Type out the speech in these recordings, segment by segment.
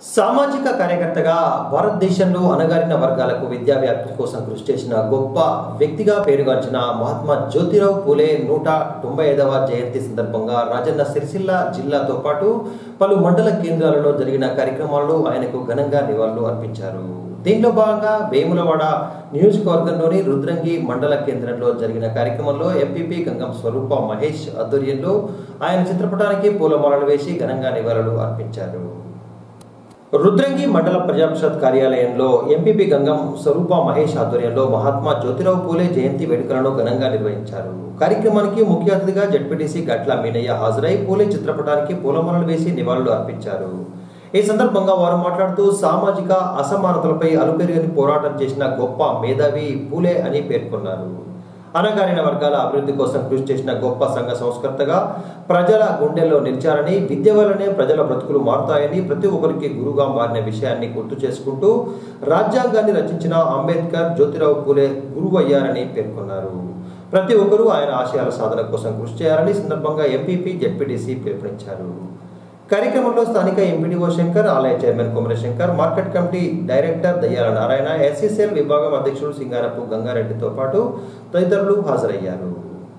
సామాజిక కార్యకర్తగా భారతదేశంలో అణగారిన వర్గాలకు విద్యా వ్యాప్తి కోసం కృషి చేసిన గొప్ప వ్యక్తిగా పేరుగాంచిన మహాత్మా జ్యోతిరావు పూలే నూట తొంభై ఐదవ జయంతి సందర్భంగా రాజన్న సిరిసిల్ల జిల్లాతో పాటు పలు మండల కేంద్రాలలో జరిగిన కార్యక్రమాల్లో ఆయనకు ఘనంగా నివాళులు అర్పించారు దీంట్లో భాగంగా వేములవాడ నియోజకవర్గంలోని రుద్రంగి మండల కేంద్రంలో జరిగిన కార్యక్రమంలో ఎంపీపీ గంగం స్వరూప మహేష్ ఆధ్వర్యంలో ఆయన చిత్రపటానికి పూలమాలలు వేసి ఘనంగా నివాళులు అర్పించారు రుద్రంగి మండల ప్రజాపరిషత్ కార్యాలయంలో ఎంపీపీ గంగం స్వరూప మహేష్ ఆధ్వర్యంలో మహాత్మా జ్యోతిరావు పూలే జయంతి వేడుకలను ఘనంగా నిర్వహించారు కార్యక్రమానికి ముఖ్య అతిథిగా జడ్పీటీసీ గట్ల మీనయ్య హాజరై పూలే చిత్రపటానికి పూలమాలలు వేసి నివాళులు అర్పించారు ఈ సందర్భంగా వారు మాట్లాడుతూ సామాజిక అసమానతలపై అలుపెరుగని పోరాటం చేసిన గొప్ప మేధావి పూలే అని పేర్కొన్నారు అణగారిన వర్గాల అభివృద్ధి కోసం కృషి చేసిన గొప్ప సంఘ సంస్కర్తగా ప్రజల గుండెల్లో నిలిచారని విద్య వల్లనే ప్రజల బ్రతుకులు మారుతాయని ప్రతి ఒక్కరికి గురుగా మారిన విషయాన్ని గుర్తు చేసుకుంటూ రాజ్యాంగాన్ని రచించిన అంబేద్కర్ జ్యోతిరావు పూలే గురువు అయ్యారని పేర్కొన్నారు ప్రతి ఒక్కరూ ఆయన ఆశయాల సాధన కోసం కృషి చేయాలని ఈ సందర్భంగా ఎంపీపీ జెడ్పీటీసీ పిలుపునిచ్చారు కార్యక్రమంలో స్థానిక ఎంపీడీఓ శంకర్ ఆలయ chairman Kumara Shankar market committee director Dayyala Narayana SCCL విభాగం అధ్యక్షుడు సింగారపు గంగారెడ్డితో పాటు తదితరులు హాజరయ్యారు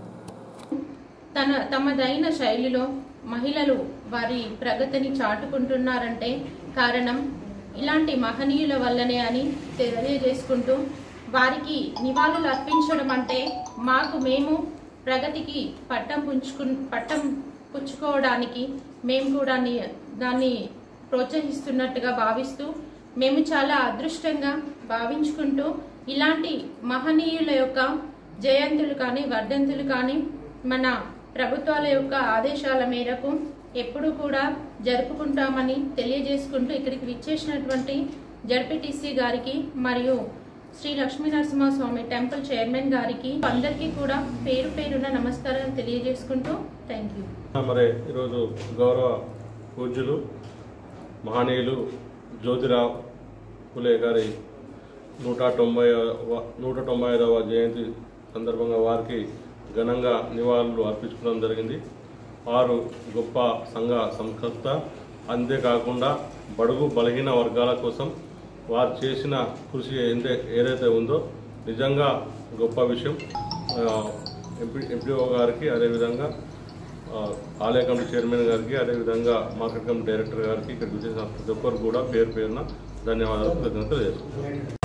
తన తమదైన శైలిలో మహిళలు వారి ప్రగతిని చాటుకుంటున్నారంటే కారణం ఇలాంటి మహనీయుల వల్లనే అని తెలియజేసుకుంటూ వారికి నివాళులు అర్పించడం అంటే మాకు మేము ప్రగతికి పట్టం పుంచుకు పట్టం పుచ్చుకోవడానికి మేము కూడా ని- దాన్ని ప్రోత్సహిస్తున్నట్టుగా భావిస్తూ మేము చాలా అదృష్టంగా భావించుకుంటూ ఇలాంటి మహనీయుల యొక్క జయంతులు కానీ వర్ధంతులు కానీ మన ప్రభుత్వాల యొక్క ఆదేశాల మేరకు ఎప్పుడూ కూడా జరుపుకుంటామని తెలియజేసుకుంటూ ఇక్కడికి విచ్చేసినటువంటి జడ్పీటీసీ గారికి మరియు శ్రీ లక్ష్మీ నరసింహస్వామి టెంపుల్ చైర్మన్ గారికి అందరికీ కూడా పేరు పేరున నమస్కారాలు తెలియజేసుకుంటూ థ్యాంక్ యూ మరి ఈరోజు గౌరవ పూజ్యులు మహనీయులు జ్యోతిరావు పులే గారి నూట తొంభై నూట తొంభై ఐదవ జయంతి సందర్భంగా వారికి ఘనంగా నివాళులు అర్పించుకోవడం జరిగింది వారు గొప్ప సంఘ సంస్కర్త అంతేకాకుండా బడుగు బలహీన వర్గాల కోసం వారు చేసిన కృషి ఏంటే ఏదైతే ఉందో నిజంగా గొప్ప విషయం ఆ, ఎంపీ ఎంపీఓ గారికి అదేవిధంగా ఆ, ఆలయ కమిటీ చైర్మన్ గారికి అదేవిధంగా మార్కెట్ కమిటీ డైరెక్టర్ గారికి ఇక్కడ విచ్చేసిన ప్రతి ఒక్కరు కూడా పేరు పేరున ధన్యవాదాలు కృతజ్ఞతలు చేసుకుంటున్నాను